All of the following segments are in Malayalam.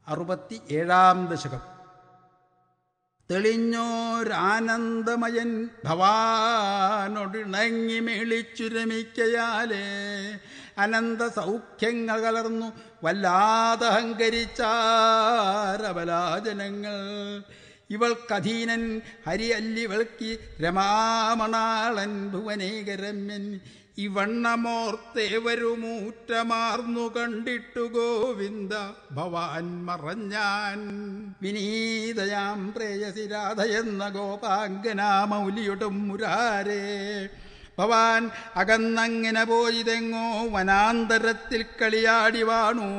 അറുപത്തി ഏഴാം ദശകം തെളിഞ്ഞോരാനന്ദമയൻ ഭവാനൊടിണങ്ങി മേളിച്ചു രമിക്കയാലേ അനന്ത സൗഖ്യങ്ങൾ കലർന്നു വല്ലാതെ അഹങ്കരിച്ചാരബലാജനങ്ങൾ ഇവൾക്കധീനൻ ഹരിയല്ലിവൾക്ക് രമാമണാളൻ ഭുവനേകരമ്യൻ ഇവണ്ണമോർത്തേവരുമൂറ്റമാർന്നു കണ്ടിട്ടു ഗോവിന്ദ ഭവാൻ മറഞ്ഞാൻ വിനീതയാം പ്രേയസിരാധയെന്ന ഗോപാങ്കനാമൗലിയൊടും മുരാരേ ഭവാൻ അകന്നങ്ങനെ പോയിതെങ്ങോ വനാന്തരത്തിൽ കളിയാടി വാണു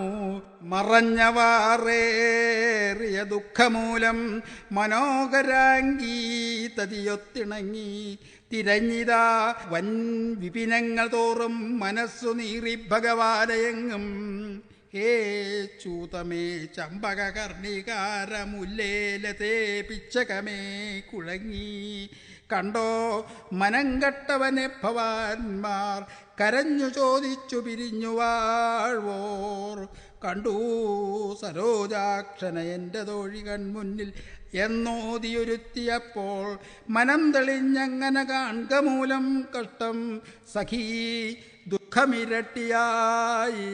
മറഞ്ഞവാറേറിയ ദുഃഖമൂലം മനോഹരാംഗീ തതിയൊത്തിണങ്ങി തിരഞ്ഞിതാ വൻ വിപിനങ്ങൾ തോറും മനസ്സു നീറി ഭഗവാനയെങ്ങും ഹേ ചൂതമേ ചമ്പക കർണികാരമുല്ലേലതേ പിച്ചകമേ കുഴങ്ങി കണ്ടോ മനം കെട്ടവനെ ഭവാന്മാർ കരഞ്ഞു ചോദിച്ചു പിരിഞ്ഞു വാഴ്വോർ കണ്ടു സരോജാക്ഷന എൻ്റെ തോഴി കൺമുന്നിൽ എന്നോതിയൊരുത്തിയപ്പോൾ മനം തെളിഞ്ഞങ്ങനെ കാൺക മൂലം കഷ്ടം സഖീ ദുഃഖമിരട്ടിയായി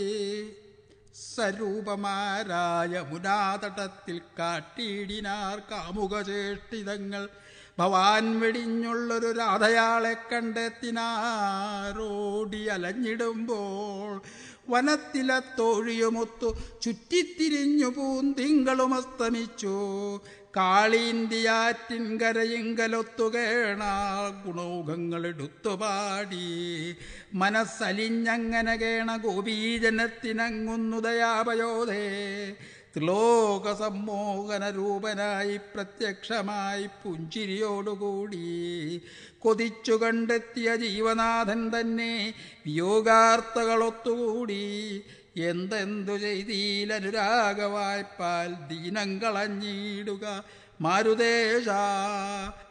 സരൂപമാരായ മുനാതടത്തിൽ കാട്ടിയിടിനാർ കാമുകചേഷ്ടിതങ്ങൾ ഭവാൻ വെടിഞ്ഞുള്ളൊരു രാധയാളെ കണ്ടെത്തിനാരോടി അലഞ്ഞിടുമ്പോൾ വനത്തിലെ തോഴിയുമൊത്തു ചുറ്റിത്തിരിഞ്ഞു പൂന്തിങ്കളും അസ്തമിച്ചു കാളീന്തിയാറ്റിൻ കരയിങ്കലൊത്തുകേണ ഗുണോകങ്ങൾ എടുത്തുപാടി മനസ്സലിഞ്ഞങ്ങനെ കേണ ഗോപീജനത്തിനങ്ങുന്നു ദയാപയോധേ ത്രിലോക സമ്മോഹന രൂപനായി പ്രത്യക്ഷമായി പുഞ്ചിരിയോടുകൂടി കൊതിച്ചു കണ്ടെത്തിയ ജീവനാഥൻ തന്നെ വിയോഗാർത്ഥകളൊത്തുകൂടി എന്തെന്തു ചെയ്തീലനുരാഗവായ്പാൽ ദീനം കളഞ്ഞിടുക മാരുദേശ